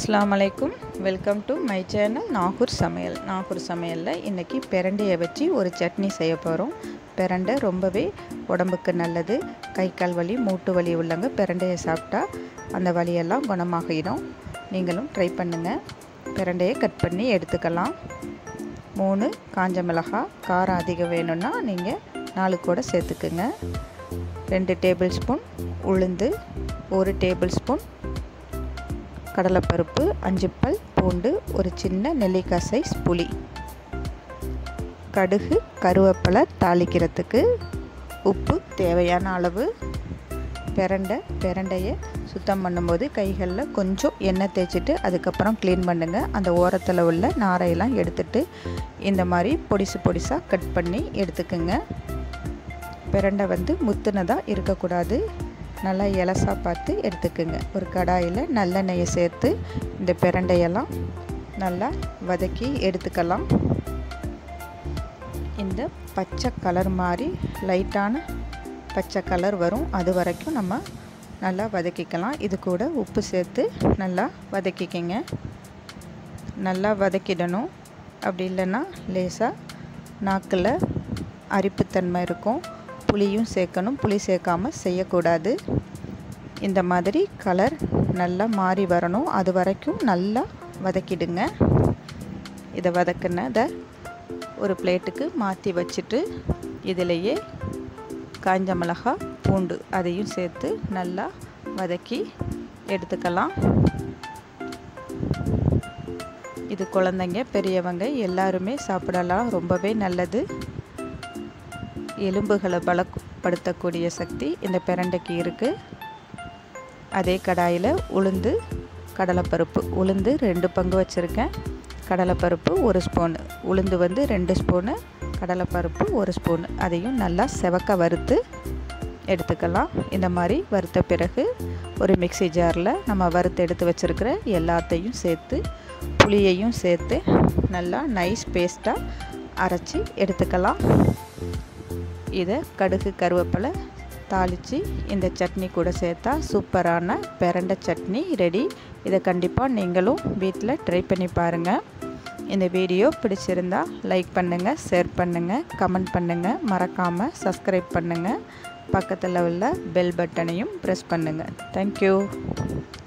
அஸ்ஸலாமு அலைக்கும் welcome to my channel Nagore Samayal Nagore சமையலில் இன்றைக்கி பிரண்டையை வச்சு ஒரு சட்னி செய்ய போகிறோம் பிரண்டை ரொம்பவே உடம்புக்கு நல்லது கை கால் வலி மூட்டு வலி உள்ளவங்க பிரண்டையை சாப்பிட்டா அந்த வலியெல்லாம் குணமாகிடும் நீங்களும் ட்ரை பண்ணுங்கள் பிரண்டையை கட் பண்ணி எடுத்துக்கலாம் மூணு காஞ்ச மிளகாய் காரம் அதிகம் வேணும்னா நீங்கள் நாலு கூட சேர்த்துக்குங்க ரெண்டு டேபிள் ஸ்பூன் உளுந்து ஒரு டேபிள் ஸ்பூன் கடலைப்பருப்பு அஞ்சு பல் பூண்டு ஒரு சின்ன நெல்லிக்காய் சைஸ் புளி கடுகு கருவேப்பிலை தாளிக்கிறதுக்கு உப்பு தேவையான அளவு பிரண்டை பிரண்டையை சுத்தம் பண்ணும்போது கைகளில் கொஞ்சம் எண்ணெய் தேய்ச்சிட்டு அதுக்கப்புறம் க்ளீன் பண்ணுங்கள் அந்த ஓரத்தில் உள்ள நாரையெல்லாம் எடுத்துட்டு இந்த மாதிரி பொடிசு பொடிசாக கட் பண்ணி எடுத்துக்குங்க பிரண்டை வந்து முத்துனதாக இருக்கக்கூடாது நல்லா இலசாக பார்த்து எடுத்துக்குங்க ஒரு கடாயில் நல்லெண்ணெயை சேர்த்து இந்த பிரண்டையெல்லாம் நல்லா வதக்கி எடுத்துக்கலாம் இந்த பச்சை கலர் மாதிரி லைட்டான பச்சை கலர் வரும் அது வரைக்கும் நம்ம நல்லா வதக்கிக்கலாம் இது கூட உப்பு சேர்த்து நல்லா வதக்கிக்கங்க நல்லா வதக்கிடணும் அப்படி இல்லைன்னா லேசாக நாக்கில் அரிப்புத்தன்மை இருக்கும் புளியும் சேர்க்கணும் புளி சேர்க்காமல் செய்யக்கூடாது இந்த மாதிரி கலர் நல்லா மாறி வரணும் அது வரைக்கும் நல்லா வதக்கிடுங்க இதை வதக்கினதை ஒரு பிளேட்டுக்கு மாற்றி வச்சுட்டு இதிலையே காஞ்ச மிளகாய் பூண்டு அதையும் சேர்த்து நல்லா வதக்கி எடுத்துக்கலாம் இது குழந்தைங்க பெரியவங்க எல்லாருமே சாப்பிடலாம் ரொம்பவே நல்லது எலும்புகளை பலப்படுத்தக்கூடிய சக்தி இந்த பிரண்டைக்கு இருக்குது அதே கடாயில் உளுந்து கடலைப்பருப்பு உளுந்து ரெண்டு பங்கு வச்சுருக்கேன் கடலைப்பருப்பு ஒரு ஸ்பூனு உளுந்து வந்து ரெண்டு ஸ்பூனு கடலைப்பருப்பு ஒரு ஸ்பூனு அதையும் நல்லா செவக்க வறுத்து எடுத்துக்கலாம் இந்த மாதிரி வறுத்த பிறகு ஒரு மிக்சி ஜாரில் நம்ம வறுத்து எடுத்து வச்சுருக்கிற எல்லாத்தையும் சேர்த்து புளியையும் சேர்த்து நல்லா நைஸ் பேஸ்ட்டாக அரைச்சி எடுத்துக்கலாம் இதை கடுகு கருவேப்பிலை தாளித்து இந்த சட்னி கூட சேர்த்தா சூப்பரான பிரண்டை சட்னி ரெடி இதை கண்டிப்பாக நீங்களும் வீட்டில் ட்ரை பண்ணி பாருங்கள் இந்த வீடியோ பிடிச்சிருந்தா லைக் பண்ணுங்கள் ஷேர் பண்ணுங்கள் கமெண்ட் பண்ணுங்கள் மறக்காமல் சப்ஸ்கிரைப் பண்ணுங்கள் பக்கத்தில் உள்ள பெல் பட்டனையும் ப்ரெஸ் பண்ணுங்கள் தேங்க்யூ